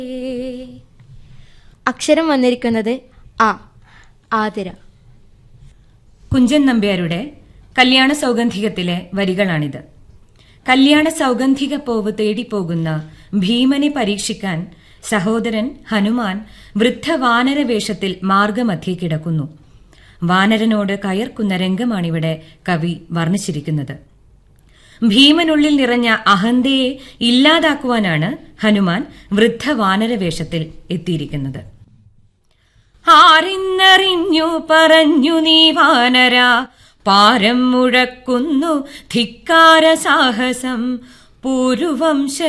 അക്ഷരം വന്നിരിക്കുന്നത് ആ ആതിര കുഞ്ചൻ നമ്പ്യാരുടെ കല്യാണ സൗഗന്ധികത്തിലെ വരികളാണിത് കല്യാണ സൗഗന്ധിക പോവ് തേടിപ്പോകുന്ന ഭീമനെ പരീക്ഷിക്കാൻ സഹോദരൻ ഹനുമാൻ വൃദ്ധ വാനര വേഷത്തിൽ മാർഗമധ്യേ കിടക്കുന്നു വാനരനോട് കയർക്കുന്ന രംഗമാണിവിടെ കവി വർണ്ണിച്ചിരിക്കുന്നത് ഭീമനുള്ളിൽ നിറഞ്ഞ അഹന്തയെ ഇല്ലാതാക്കുവാനാണ് ഹനുമാൻ വൃദ്ധ വാനര വേഷത്തിൽ എത്തിയിരിക്കുന്നത് ആറിന്നറിഞ്ഞു പറഞ്ഞു നീ വാനര പാരം മുഴക്കുന്നു ധിക്കാര സാഹസം പൂരുവംശ